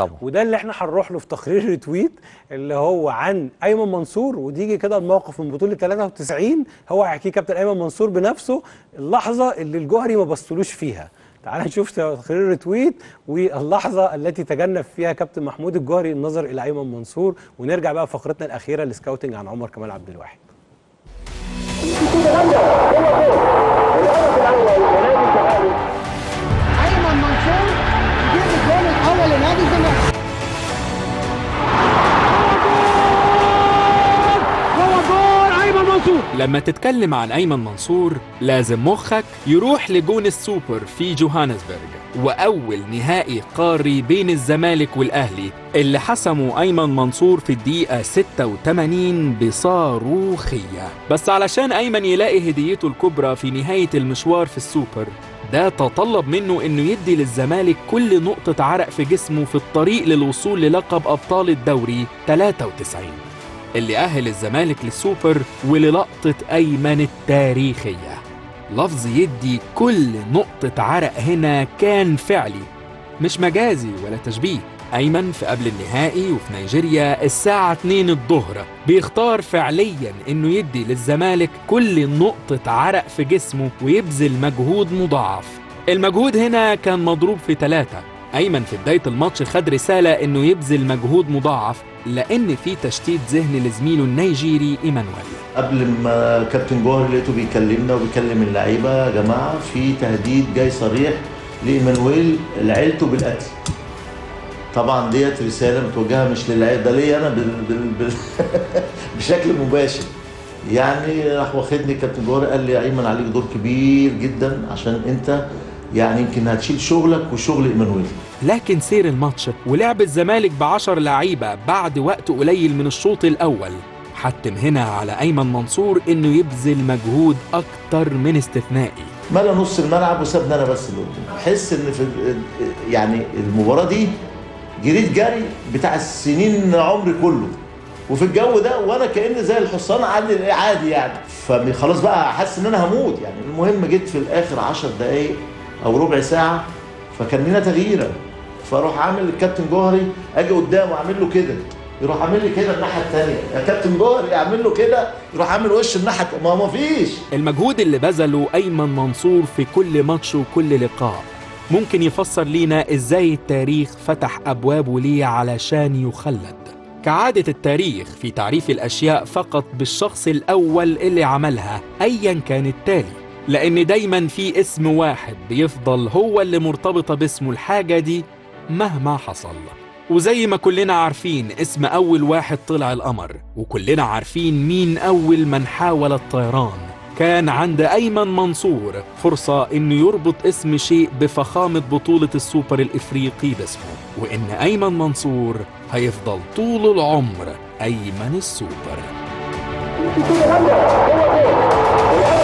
طبعا. وده اللي احنا هنروح له في تقرير ريتويت اللي هو عن ايمن منصور وديجي كده الموقف من بطوله 93 هو هيحكيه كابتن ايمن منصور بنفسه اللحظه اللي الجوهري ما بصلوش فيها تعال نشوف تقرير ريتويت واللحظه التي تجنب فيها كابتن محمود الجوهري النظر الى ايمن منصور ونرجع بقى فقرتنا الاخيره لسكاوتنج عن عمر كمال عبد الواحد ايمن منصور يجيب الجول الاول لنادي الزمالك لما تتكلم عن أيمن منصور لازم مخك يروح لجون السوبر في جوهانسبرج وأول نهائي قاري بين الزمالك والأهلي اللي حسمه أيمن منصور في الدقيقة 86 بصاروخية بس علشان أيمن يلاقي هديته الكبرى في نهاية المشوار في السوبر ده تطلب منه انه يدي للزمالك كل نقطة عرق في جسمه في الطريق للوصول للقب أبطال الدوري 93 اللي أهل الزمالك للسوبر وللقطة أيمن التاريخية لفظ يدي كل نقطة عرق هنا كان فعلي مش مجازي ولا تشبيه أيمن في قبل النهائي وفي نيجيريا الساعة 2 الظهر بيختار فعليا إنه يدي للزمالك كل نقطة عرق في جسمه ويبذل مجهود مضاعف المجهود هنا كان مضروب في ثلاثة أيمن في بداية الماتش خد رسالة إنه يبذل مجهود مضاعف لأن في تشتيت ذهن لزميله النيجيري إيمانويل قبل ما كابتن جوهر لقيته بيكلمنا وبيكلم اللعيبه يا جماعه في تهديد جاي صريح لايمانويل لعيلته بالقتل طبعا ديت رساله متوجهه مش للعيله ده ليا انا بال... بال... بال... بشكل مباشر يعني راح واخدني كابتن جوهر قال لي يا ايمن عليك دور كبير جدا عشان انت يعني يمكن هتشيل شغلك وشغل ايمانويل لكن سير الماتش ولعب الزمالك بعشر لعيبة بعد وقت قليل من الشوط الأول حتم هنا على أيمن منصور إنه يبذل مجهود أكتر من استثنائي ملا نص الملعب وسابني انا بس اللي قدام احس ان في يعني المباراه دي جريت جري بتاع السنين عمري كله وفي الجو ده وانا كاني زي الحصان عادي عادي يعني فخلاص بقى حاسس ان انا هموت يعني المهم جيت في الاخر 10 دقائق او ربع ساعه فكان لنا تغييره فاروح عامل الكابتن جوهري اجي قدامه اعمل له كده يروح عامل لي كده الناحيه الثانيه يا كابتن جوهري اعمل له كده يروح عامل وش الناحيه الت- ما هو مفيش المجهود اللي بذله أيمن منصور في كل ماتش وكل لقاء ممكن يفسر لينا إزاي التاريخ فتح أبوابه ليه علشان يخلد كعادة التاريخ في تعريف الأشياء فقط بالشخص الأول اللي عملها أيا كان التالي لأن دايما في اسم واحد بيفضل هو اللي مرتبطة باسمه الحاجة دي مهما حصل وزي ما كلنا عارفين اسم أول واحد طلع القمر وكلنا عارفين مين أول من حاول الطيران كان عند أيمن منصور فرصة إنه يربط اسم شيء بفخامة بطولة السوبر الإفريقي باسمه وإن أيمن منصور هيفضل طول العمر أيمن السوبر